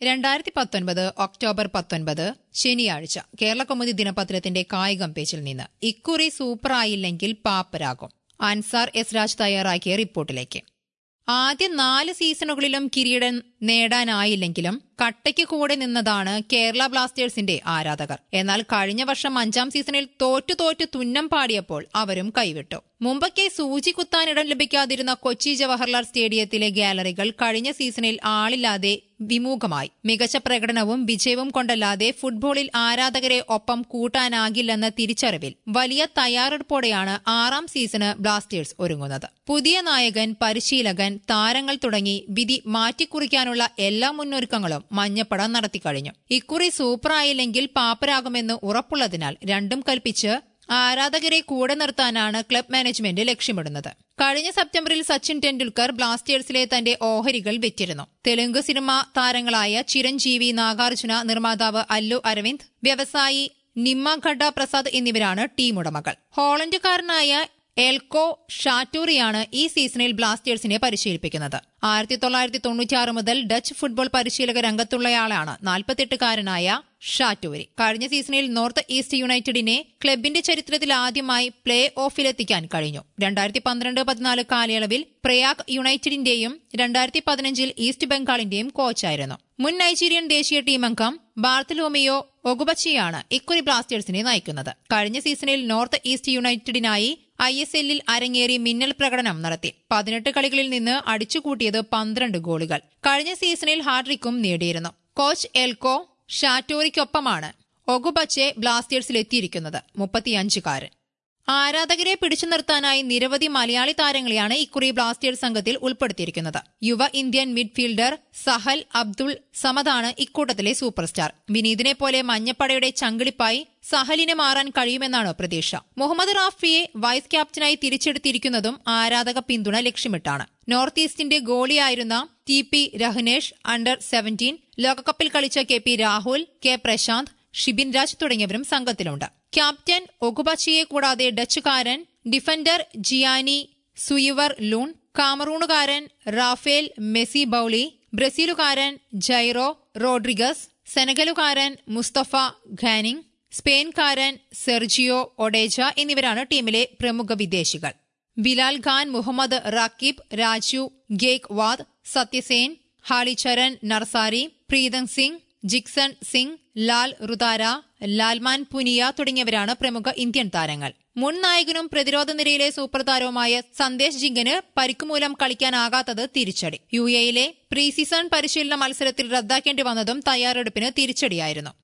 രണ്ടായിരത്തി പത്തൊൻപത് ഒക്ടോബർ പത്തൊൻപത് ശനിയാഴ്ച കേരള കൗമുദി ദിനപത്രത്തിന്റെ കായികം പേജിൽ നിന്ന് ഇക്കുറി സൂപ്പറായില്ലെങ്കിൽ പാപ്പരാകും അൻസാർ എസ് രാജ് തയ്യാറാക്കിയ റിപ്പോർട്ടിലേക്ക് ആദ്യ നാല് സീസണുകളിലും കിരീടം നേടാനായില്ലെങ്കിലും കട്ടയ്ക്ക് കൂടെ നിന്നതാണ് കേരള ബ്ലാസ്റ്റേഴ്സിന്റെ ആരാധകർ എന്നാൽ കഴിഞ്ഞ വർഷം അഞ്ചാം സീസണിൽ തോറ്റു തോറ്റു തുന്നം പാടിയപ്പോൾ അവരും കൈവിട്ടു മുമ്പൊക്കെ സൂചി കുത്താനിടം ലഭിക്കാതിരുന്ന കൊച്ചി ജവഹർലാൽ സ്റ്റേഡിയത്തിലെ ഗാലറികൾ കഴിഞ്ഞ സീസണിൽ ആളില്ലാതെ വിമുഖമായി മികച്ച പ്രകടനവും വിജയവും കൊണ്ടല്ലാതെ ഫുട്ബോളിൽ ആരാധകരെ ഒപ്പം കൂട്ടാനാകില്ലെന്ന തിരിച്ചറിവിൽ വലിയ തയ്യാറെടുപ്പോടെയാണ് ആറാം സീസണ് ബ്ലാസ്റ്റേഴ്സ് ഒരുങ്ങുന്നത് പുതിയ നായകൻ പരിശീലകൻ താരങ്ങൾ തുടങ്ങി വിധി മാറ്റിക്കുറിക്കാനുള്ള എല്ലാ മുന്നൊരുക്കങ്ങളും മഞ്ഞപ്പട നടത്തിക്കഴിഞ്ഞു ഇക്കുറി സൂപ്പറായില്ലെങ്കിൽ പാപ്പരാകുമെന്ന് ഉറപ്പുള്ളതിനാൽ രണ്ടും കൽപ്പിച്ച് ആരാധകരെ കൂടെ നിർത്താനാണ് ക്ലബ് മാനേജ്മെന്റ് ലക്ഷ്യമിടുന്നത് കഴിഞ്ഞ സെപ്റ്റംബറിൽ സച്ചിൻ ടെണ്ടുൽക്കർ ബ്ലാസ്റ്റേഴ്സിലെ തന്റെ ഓഹരികൾ വിറ്റിരുന്നു തെലുങ്ക് സിനിമ താരങ്ങളായ ചിരഞ്ജീവി നാഗാർജുന നിർമ്മാതാവ് അല്ലു അരവിന്ദ് വ്യവസായി നിമ്മഘഡ പ്രസാദ് എന്നിവരാണ് ടീം ഉടമകൾ ഹോളണ്ടുകാരനായ എൽകോ ഷാറ്റൂറിയാണ് ഈ സീസണിൽ ബ്ലാസ്റ്റേഴ്സിനെ പരിശീലിപ്പിക്കുന്നത് ആയിരത്തി തൊള്ളായിരത്തി തൊണ്ണൂറ്റിയാറ് മുതൽ ഡച്ച് ഫുട്ബോൾ പരിശീലക രംഗത്തുള്ളയാളാണ് നാൽപ്പത്തെട്ടുകാരനായ ഷാറ്റൂരി കഴിഞ്ഞ സീസണിൽ നോർത്ത് ഈസ്റ്റ് യുണൈറ്റഡിനെ ക്ലബിന്റെ ചരിത്രത്തിൽ ആദ്യമായി പ്ലേ ഓഫിലെത്തിക്കാൻ കഴിഞ്ഞു രണ്ടായിരത്തി പന്ത്രണ്ട് പതിനാല് കാലയളവിൽ പ്രയാഗ് യുണൈറ്റഡിന്റെയും രണ്ടായിരത്തി പതിനഞ്ചിൽ ഈസ്റ്റ് ബംഗാളിന്റെയും കോച്ചായിരുന്നു മുൻ നൈജീരിയൻ ദേശീയ ടീം അംഗം ബാർത്തലോമിയോ ഒഗുബച്ചിയാണ് ഇക്കുറി ബ്ലാസ്റ്റേഴ്സിനെ നയിക്കുന്നത് കഴിഞ്ഞ സീസണിൽ നോർത്ത് ഈസ്റ്റ് യുണൈറ്റഡിനായി ഐ എസ് എല്ലിൽ അരങ്ങേറി മിന്നൽ പ്രകടനം നടത്തി പതിനെട്ട് കളികളിൽ നിന്ന് അടിച്ചുകൂട്ടിയത് പന്ത്രണ്ട് ഗോളുകൾ കഴിഞ്ഞ സീസണിൽ ഹാട്രിക്കും നേടിയിരുന്നു കോച്ച് എൽകോ ഷാറ്റോറിക്കൊപ്പമാണ് ഒഗുബച്ചെ ബ്ലാസ്റ്റേഴ്സിലെത്തിയിരിക്കുന്നത് മുപ്പത്തിയഞ്ചുകാരൻ ആരാധകരെ പിടിച്ചു നിർത്താനായി നിരവധി മലയാളി താരങ്ങളെയാണ് ഇക്കുറി ബ്ലാസ്റ്റേഴ്സ് സംഘത്തിൽ ഉൾപ്പെടുത്തിയിരിക്കുന്നത് യുവ ഇന്ത്യൻ മിഡ്ഫീൽഡർ സഹൽ അബ്ദുൾ സമദാണ് ഇക്കൂട്ടത്തിലെ സൂപ്പർ സ്റ്റാർ വിനീതിനെ പോലെ മഞ്ഞപ്പടയുടെ ചങ്കിളിപ്പായി സഹലിന് മാറാൻ കഴിയുമെന്നാണ് പ്രതീക്ഷ മുഹമ്മദ് റാഫിയെ വൈസ് ക്യാപ്റ്റനായി തിരിച്ചെടുത്തിരിക്കുന്നതും ആരാധക പിന്തുണ ലക്ഷ്യമിട്ടാണ് നോർത്ത് ഈസ്റ്റിന്റെ ഗോളിയായിരുന്ന T P Rahnesh under seventeen ലോകകപ്പിൽ കളിച്ച K P Rahul K Prashanth Shibin Raj തുടങ്ങിയവരും സംഘത്തിലുണ്ട് ക്യാപ്റ്റൻ ഒഗുബച്ചിയെ കൂടാതെ ഡച്ചുകാരൻ ഡിഫൻഡർ ജിയാനി സുയിവർ ലൂൺ കാമറൂണുകാരൻ റാഫേൽ മെസ്സി ബൌളി ബ്രസീലുകാരൻ ജൈറോ റോഡ്രിഗസ് സെനഗലുകാരൻ മുസ്തഫ ഖാനിങ് സ്പെയിൻകാരൻ സെർജിയോ ഒഡേജ എന്നിവരാണ് ടീമിലെ പ്രമുഖ വിദേശികൾ ബിലാൽ ഖാൻ മുഹമ്മദ് റാക്കിബ് രാജു ഗേക് വാദ് സത്യസേൻ ഹാളിചരൺ നർസാരി പ്രീതം സിംഗ് ജിക്സൺ സിംഗ് ലാൽ റുതാര ലാൽമാൻ പുനിയ തുടങ്ങിയവരാണ് പ്രമുഖ ഇന്ത്യൻ താരങ്ങൾ മുൻ നായകനും പ്രതിരോധ നിരയിലെ സൂപ്പർ താരവുമായ സന്ദേശ് ജിങ്കന് പരിക്കുമൂലം കളിക്കാനാകാത്തത് തിരിച്ചടി യു എയിലെ പ്രീ സീസൺ പരിശീലന മത്സരത്തിൽ റദ്ദാക്കേണ്ടി വന്നതും തയ്യാറെടുപ്പിന് തിരിച്ചടിയായിരുന്നു